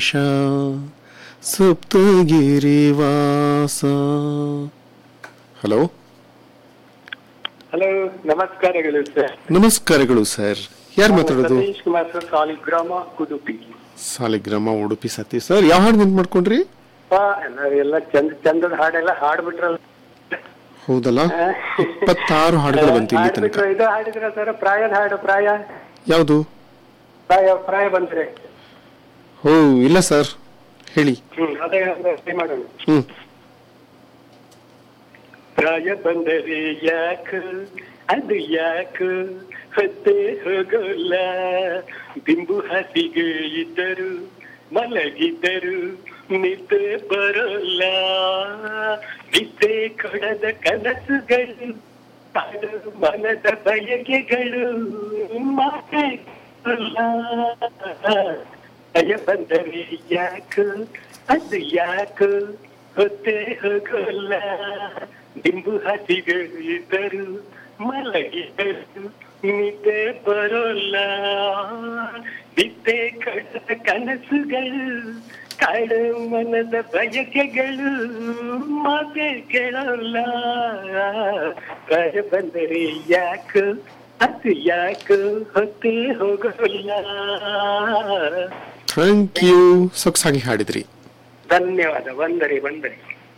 ಶಾ ಸಪ್ತಗಿರಿವಾಸ hello hello ನಮಸ್ಕಾರಗಳು sir ನಮಸ್ಕಾರಗಳು ಸರ್ ಯಾರು ಮಾತಾಡೋದು ಸತೀಶ್ ಕುಮಾರ್ ಸರ್ ಸಾಲಿಗ್ರಾಮ ಉಡುಪಿ ಸಾಲಿಗ್ರಾಮ ಉಡುಪಿ ಸತೀಶ್ ಸರ್ ಯಾವ ಹಾಡು ನೆನ್ಪು ಮಾಡ್ಕೊಂಡ್ರಿ ಪಾ, ಎಲ್ಲ- ಎಲ್ಲ ಚಂದ ಚಂದದ ಹಾಡೆಲ್ಲ ಹಾಡ್ಬಿಟ್ರಲ್ಲ ಹೌದಲ್ಲ ಇಪ್ಪತ್ತಾರು ಹಾಡುಗಳು ಬಂತು ಇಲ್ಲಿ ತನಕ ಹಾಡ್ಬಿಟ್ರು, ಇದು ಹಾಡಿದ್ರ ಸರ್ ಪ್ರಾಯದ ಹಾಡು ಪ್ರಾಯ ಯಾವುದು ಪ್ರಾಯ ಪ್ರಾಯ ಬಂದ್ರೆ ಓ ಇಲ್ಲ ಸರ್ ಹೇಳಿ ಹ್ಮ್ ಅದೇ ಅದೇ try ಮಾಡೋಣ ಹ್ಮ್ ಪ್ರಾಯ ಬಂದರೆ ಯಾಕ ಅದು ಯಾಕ ಹೊತ್ತೆ ಹೋಗೋಲ್ಲ ಬಿಂಬು ಹಸಿಗೆ ಇದ್ದರು ಮಲಗಿದ್ದರು ನಿದ್ದೆ ಬರೋಲ್ಲ ನಿದ್ದೆ ಕೊಡದ ಕನಸುಗಳು ಕಾಡು ಮನದ ಬಯಕೆಗಳು ಮಾತೆ ಭಯ ಬಂದರೆ ಯಾಕ ಅದು ಯಾಕ ಹೊತ್ತೆ ಹೋಗೋಲ್ಲ ದಿಂಬು ಹಸಿಗಳು ಇದ್ದರು ಮಲಗಿದರು ನಿದ್ದೆ ಬರೋಲ್ಲ ನಿದ್ದೆ ಕಡದ ಕನಸುಗಳು ಕಾಡು ಮನದ ಬಯಕೆಗಳು ಮಾತೆ ಕೇಳೋಲ್ಲ ಭಯ ಬಂದರೆ ಯಾಕ ಅದು ಯಾಕ ಹೊತ್ತೆ ಹೋಗೋಲ್ಲ ಥ್ಯಾಂಕ್ ಯು ಸೊಗಸಾಗಿ ಹಾಡಿದ್ರಿ ಧನ್ಯವಾದ ವಂದರಿ ವಂದರಿ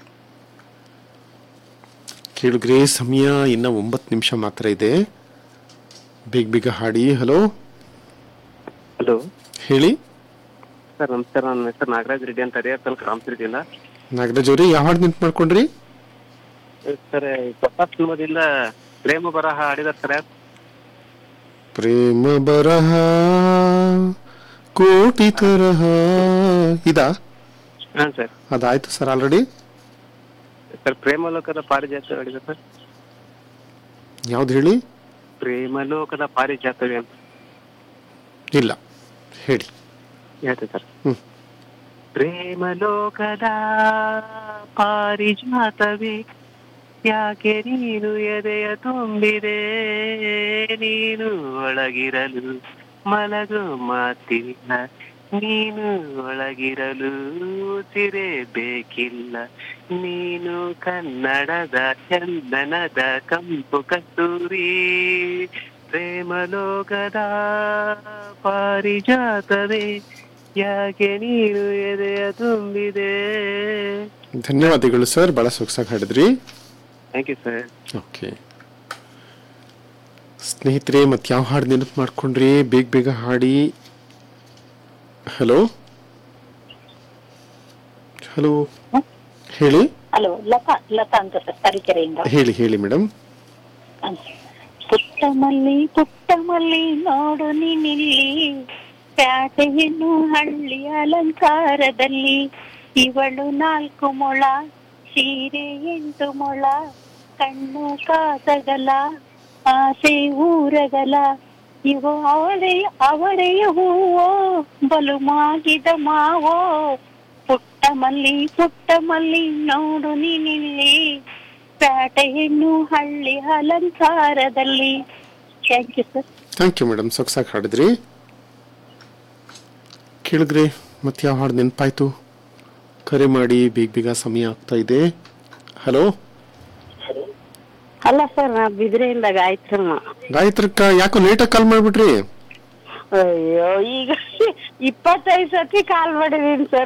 ಕೇಳಿದ್ರಿ ಸಮಯ ಇನ್ನ ಒಂಬತ್ತು ನಿಮಿಷ ಮಾತ್ರ ಇದೆ ಬೇಗ ಬೇಗ ಹಾಡಿ ಹಲೋ ಹಲೋ ಹೇಳಿ ಸರ್ ನಮಸ್ಕಾರ ನನ್ನ ಹೆಸರು ನಾಗರಾಜ್ ರೆಡ್ಡಿ ಅಂತ ಹರಿಹರ ತಾಲೂಕು ರಾಮಪುರದಿಂದ ನಾಗರಾಜ್ ಅವ್ರಿ ಯಾವ ಹಾಡು ನೆನ್ಪು ಮಾಡ್ಕೊಂಡ್ರಿ ಸರ್ ಹೊಸ ಸಿನಿಮಾದಿಂದ ಪ್ರೇಮ ಬರಹ ಹಾಡಿದಾರೆ ಸರ್ ಯಾರು ಪ್ರೇಮ ಬರಹ ಕೋಟಿ ತರಹ ಇದಾ ಹಾಂ ಸರ್ ಅದಾಯ್ತು ಸರ್ ಆಲ್ರೆಡಿ ಸರ್ ಪ್ರೇಮ ಲೋಕದ ಪಾರಿಜಾತ ಹಾಡಿದಾರೆ ಸರ್ ಯಾವ್ದು ಹೇಳಿ ಪ್ರೇಮ ಲೋಕದ ಪಾರಿಜಾತವೇ ಅಂತ ಇಲ್ಲ ಹೇಳಿ ಹೇಳ್ತೀನಿ ಸರ್ ಹ್ಮ್ ಪ್ರೇಮ ಲೋಕದ ಪಾರಿಜಾತವೇ ಯಾಕೆ ನೀನು ಎದೆಯ ತುಂಬಿದೆ ನೀನು ಒಳಗಿರಲು ಮಲಗು ಮಾತಿಲ್ಲ ನೀನು ಒಳಗಿರಲು ಉಸಿರೇ ಬೇಕಿಲ್ಲ ನೀನು ಕನ್ನಡದ ಚಂದನದ ಕಂಪು ಕಸ್ತೂರಿ ಪ್ರೇಮ ಲೋಕದ ಪಾರಿಜಾತವೇ ಯಾಕೆ ನೀನು ಎದೆಯ ತುಂಬಿದೆ ಧನ್ಯವಾದಗಳು ಸರ್ ಬಹಳ ಸೊಗಸಾಗಿ ಹಾಡಿದ್ರಿ ಥ್ಯಾಂಕ್ ಯು ಸರ್ ಓಕೆ ಸ್ನೇಹಿತರೆ ಮತ್ತೆ ಯಾವ ಹಾಡು ನೆನಪು ಮಾಡ್ಕೊಂಡ್ರಿ ಬೇಗ ಬೇಗ ಹಾಡಿ ಹಲೋ ಹಲೋ ಹೇಳಿ ಹಲೋ ಲತಾ ಲತಾ ಅಂತ ಸರ್ ತರೀಕೆರೆಯಿಂದ ಹೇಳಿ ಹೇಳಿ ಮೇಡಮ್ ಪುಟ್ಟ ಮಲ್ಲಿ ಪುಟ್ಟ ಮಲ್ಲಿ ನೋಡು ನೀನಿಲ್ಲಿ ಪ್ಯಾಟೆ ಹೆಣ್ಣು ಹಳ್ಳಿ ಅಲಂಕಾರದಲ್ಲಿ ಇವಳು ನಾಲ್ಕು ಮೊಳ ಸೀರೆ ಎಂಟು ಮೊಳ ಕಣ್ಣು ಕಾಸಗಲ ಆಸೆ ಊರಗಲ ಇವು ಅವಳೆಯ ಅವಳೆಯ ಹೂವೋ ಬಲು ಮಾಗಿದ ಮಾವೋ ಪುಟ್ಟ ಮಲ್ಲಿ ಪುಟ್ಟ ಮಲ್ಲಿ ನೋಡು ನೀನಿಲ್ಲಿ ಪ್ಯಾಟೆ ಹೆಣ್ಣು ಹಳ್ಳಿ ಅಲಂಕಾರದಲ್ಲಿ thank you sir thank you madam ಸೊಗಸಾಗಿ ಹಾಡಿದ್ರಿ ಕೇಳಿದ್ರಿ ಮತ್ತೆ ಯಾವ ಹಾಡು ನೆನಪಾಯ್ತು ಕರೆ ಮಾಡಿ ಬೇಗ ಬೇಗ ಸಮಯ ಆಗ್ತಾ ಇದೆ ಹಲೋ ಅಲ್ಲ ಸರ್ ನಾ ಬಿದ್ರೆಯಿಂದ ಗಾಯತ್ರಮ್ಮ ಗಾಯತ್ರಕ್ಕ ಯಾಕೋ ಲೇಟಾಗಿ ಕಾಲ್ ಮಾಡ್ಬಿಟ್ರಿ ಅಯ್ಯೋ ಈಗ ಇಪ್ಪತ್ತೈದು ಸತಿ ಕಾಲ್ ಮಾಡಿದೀನಿ ಸರ್